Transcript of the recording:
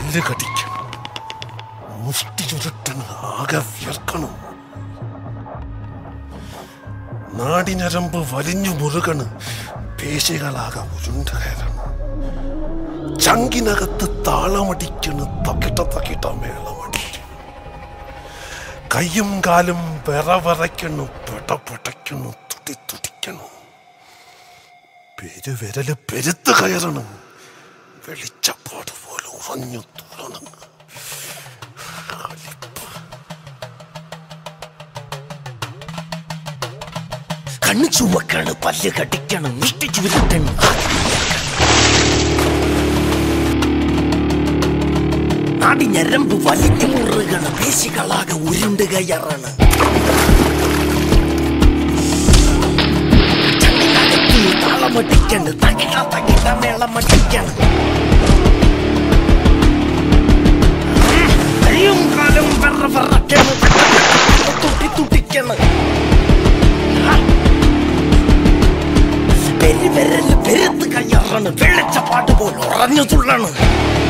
പല്ല് കടിക്കണം മുഷ്ടി ചുരുട്ടണ് ആകെ വിയർക്കണം നാടിനരമ്പ് വലിഞ്ഞു മുറുകണ് പേശികളാകെ ഉരുണ്ട കയറണം ചങ്കിനകത്ത് താളമടിക്കണ് തക്കിട്ട തക്കിട്ട മേളമടിക്കണം കയ്യും കാലും വിറ വിറയ്ക്കണു പെട പെടയ്ക്കണു തുടി തുടിക്കണു പെരുവിരല് പെരുത്ത് കയറണം വെളിച്ചപ്പാട് പോലെ ഉറഞ്ഞു തുറണം കണ്ണു ചുവക്കാണ് പല്ല് കടിക്കണം മുഷ്ടിച്ചു വിരട്ടണം നാടി ഞരമ്പ് വലിഞ്ഞു മുറുകണ് പേശികളാകെ ഉരുണ്ട് കയറാണ് ചങ്ങിനകത്ത് താളമടിക്കണ് തകിട തകിട മേളമടിക്കണ് കയ്യും കാലും വെറ വെറക്കണ് തുട്ടി തുട്ടിക്കണ് പെരുവിരല് പെരുത്ത് കയ്യാറാണ് വെള്ളച്ചപ്പാട്ട് പോലെ ഉറഞ്ഞു തുള്ളണ്